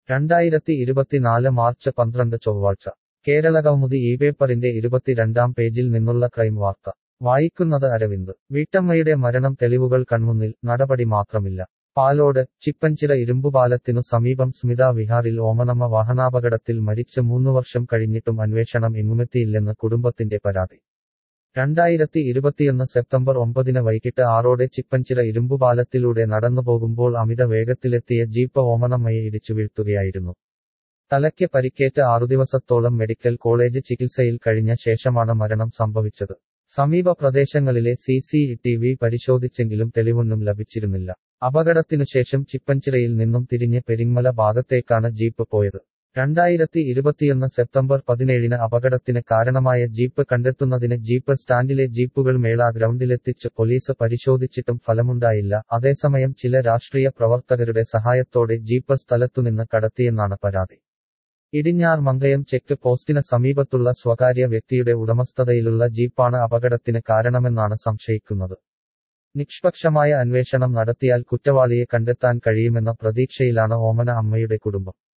രണ്ടായിരത്തി ഇരുപത്തിനാല് മാർച്ച് പന്ത്രണ്ട് ചൊവ്വാഴ്ച കേരളകൗമുദി ഈ പേപ്പറിന്റെ ഇരുപത്തിരണ്ടാം പേജിൽ നിന്നുള്ള ക്രൈം വാർത്ത വായിക്കുന്നത് അരവിന്ദ് വീട്ടമ്മയുടെ മരണം തെളിവുകൾ കൺമുന്നിൽ നടപടി മാത്രമില്ല പാലോട് ചിപ്പഞ്ചിറ ഇരുമ്പുപാലത്തിനു സമീപം സ്മിത വിഹാറിൽ ഓമനമ്മ വാഹനാപകടത്തിൽ മരിച്ച് മൂന്നു വർഷം കഴിഞ്ഞിട്ടും അന്വേഷണം എങ്ങുമെത്തിയില്ലെന്ന് കുടുംബത്തിന്റെ പരാതി രണ്ടായിരത്തി ഇരുപത്തിയൊന്ന് സെപ്റ്റംബർ ഒമ്പതിന് വൈകിട്ട് ആറോടെ ചിപ്പഞ്ചിറ ഇരുമ്പുപാലത്തിലൂടെ നടന്നുപോകുമ്പോൾ അമിത വേഗത്തിലെത്തിയ ജീപ്പ് ഓമനമ്മയെ ഇടിച്ചു വീഴ്ത്തുകയായിരുന്നു തലയ്ക്ക് പരിക്കേറ്റ് ആറുദിവസത്തോളം മെഡിക്കൽ കോളേജ് ചികിത്സയിൽ കഴിഞ്ഞ ശേഷമാണ് മരണം സംഭവിച്ചത് സമീപ പ്രദേശങ്ങളിലെ സി സി ടി വി പരിശോധിച്ചെങ്കിലും തെളിവൊന്നും ലഭിച്ചിരുന്നില്ല അപകടത്തിനുശേഷം ചിപ്പഞ്ചിറയിൽ നിന്നും തിരിഞ്ഞ് പെരിങ്ങമല ഭാഗത്തേക്കാണ് ജീപ്പ് പോയത് രണ്ടായിരത്തി ഇരുപത്തിയൊന്ന് സെപ്റ്റംബർ പതിനേഴിന് അപകടത്തിന് കാരണമായ ജീപ്പ് കണ്ടെത്തുന്നതിന് ജീപ്പ് സ്റ്റാൻഡിലെ ജീപ്പുകൾ മേള ഗ്രൗണ്ടിലെത്തിച്ച് പോലീസ് പരിശോധിച്ചിട്ടും ഫലമുണ്ടായില്ല അതേസമയം ചില രാഷ്ട്രീയ പ്രവർത്തകരുടെ സഹായത്തോടെ ജീപ്പ് സ്ഥലത്തുനിന്ന് കടത്തിയെന്നാണ് പരാതി ഇടിഞ്ഞാർ മങ്കയം ചെക്ക് പോസ്റ്റിന് സമീപത്തുള്ള സ്വകാര്യ വ്യക്തിയുടെ ഉടമസ്ഥതയിലുള്ള ജീപ്പാണ് അപകടത്തിന് കാരണമെന്നാണ് സംശയിക്കുന്നത് നിഷ്പക്ഷമായ അന്വേഷണം നടത്തിയാൽ കുറ്റവാളിയെ കണ്ടെത്താൻ കഴിയുമെന്ന പ്രതീക്ഷയിലാണ് ഓമന അമ്മയുടെ കുടുംബം